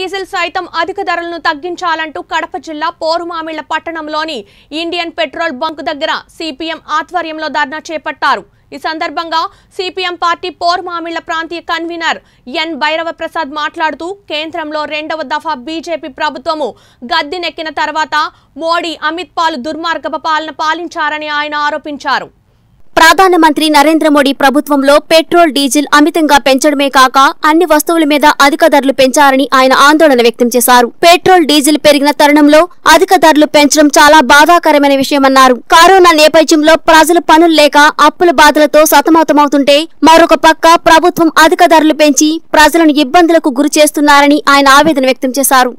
diesel సైతం అధిక ధరలను తగ్గించాలంటూ కడప జిల్లా పోరుమామిళ్ల పట్టణంలోని ఇండియన్ పెట్రోల్ బంక్ దగ్గర సిపిఎం ఆధ్వర్యంలో ధర్నా చేపట్టారు ఈ సందర్భంగా సిపిఎం పార్టీ పోరుమామిళ్ల ప్రాంతీయ కన్వీనర్ ఎన్ భైరవ ప్రసాద్ మాట్లాడుతూ కేంద్రంలో రెండవ దఫా బీజేపీ ప్రభుత్వము గద్దెనెక్కిన తర్వాత మోడీ అమిత్ పాల్ దుర్మార్గపు పాలన పాలించారని ఆయన ఆరోపించారు ప్రధానమంత్రి నరేంద్ర మోడీ ప్రభుత్వంలో పెట్రోల్ డీజిల్ అమితంగా పెంచడమే కాక అన్ని వస్తువుల మీద అధిక ధరలు పెంచారని ఆయన ఆందోళన వ్యక్తం చేశారు పెట్రోల్ డీజిల్ పెరిగిన తరుణంలో అధిక ధరలు పెంచడం చాలా బాధాకరమైన విషయమన్నారు కరోనా నేపథ్యంలో ప్రజలు పనులు లేక అప్పుల బాధలతో సతమతమవుతుంటే మరొక పక్క ప్రభుత్వం అధిక ధరలు పెంచి ప్రజలను ఇబ్బందులకు గురి చేస్తున్నారని ఆయన ఆవేదన వ్యక్తం చేశారు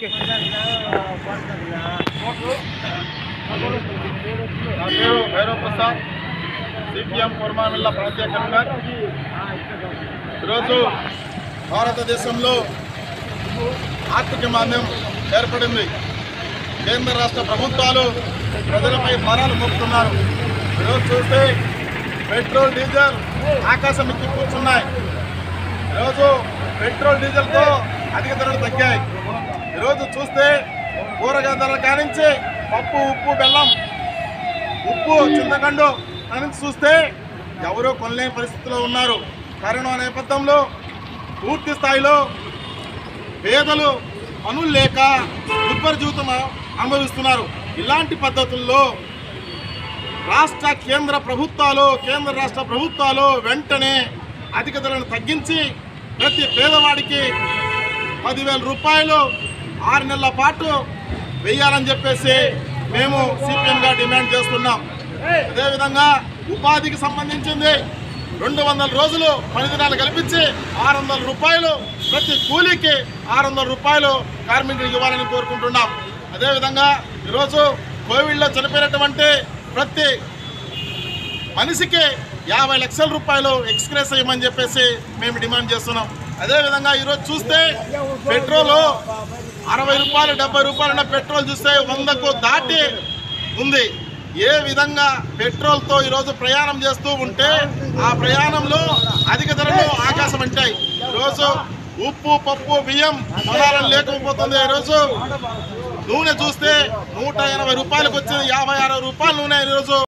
నా పేరు భైరవ్ ప్రసాద్ సిపిఎం కుర్మామిల్ల ప్రాంతీయ కన్వీనర్ ఈరోజు భారతదేశంలో ఆర్థిక మాంద్యం ఏర్పడింది కేంద్ర రాష్ట్ర ప్రభుత్వాలు ప్రజలపై భారాలు మోపుతున్నారు ఈరోజు చూస్తే పెట్రోల్ డీజిల్ ఆకాశం ఎక్కి కూర్చున్నాయి ఈరోజు పెట్రోల్ డీజిల్తో అధిక ధరలు తగ్గాయి ఈరోజు చూస్తే కూరగాయల ధరలు కానించి పప్పు ఉప్పు బెల్లం ఉప్పు చింతకండు అని చూస్తే ఎవరూ కొనలేని పరిస్థితిలో ఉన్నారు కరోనా నేపథ్యంలో పూర్తి స్థాయిలో పేదలు పనులు లేక దుర్భర జీవితం అనుభవిస్తున్నారు ఇలాంటి పద్ధతుల్లో రాష్ట్ర కేంద్ర ప్రభుత్వాలు కేంద్ర రాష్ట్ర ప్రభుత్వాలు వెంటనే అధిక ధరలను తగ్గించి ప్రతి పేదవాడికి పదివేల రూపాయలు ఆరు నెలల పాటు వెయ్యాలని చెప్పేసి మేము సిపిఎంగా డిమాండ్ చేస్తున్నాం అదేవిధంగా ఉపాధికి సంబంధించింది రెండు వందల రోజులు పని దినాలు కల్పించి ఆరు వందల రూపాయలు ప్రతి కూలీకి ఆరు వందల రూపాయలు కార్మికులకు ఇవ్వాలని కోరుకుంటున్నాం అదేవిధంగా ఈరోజు కోవిడ్లో చనిపోయినటువంటి ప్రతి మనిషికి యాభై లక్షల రూపాయలు ఎక్స్ప్రెస్ అయ్యమని చెప్పేసి మేము డిమాండ్ చేస్తున్నాం అదేవిధంగా ఈరోజు చూస్తే పెట్రోల్ అరవై రూపాయలు డెబ్బై రూపాయలు ఉన్న పెట్రోల్ చూస్తే వందకు దాటి ఉంది ఏ విధంగా పెట్రోల్తో ఈరోజు ప్రయాణం చేస్తూ ఉంటే ఆ ప్రయాణంలో అధిక ధరలు ఆకాశం అంటాయి ఈరోజు ఉప్పు పప్పు బియ్యం కొనాలని లేకపోతుంది ఈరోజు నూనె చూస్తే నూట ఎనభై రూపాయలకు వచ్చింది యాభై అరవై రూపాయల నూనె ఈరోజు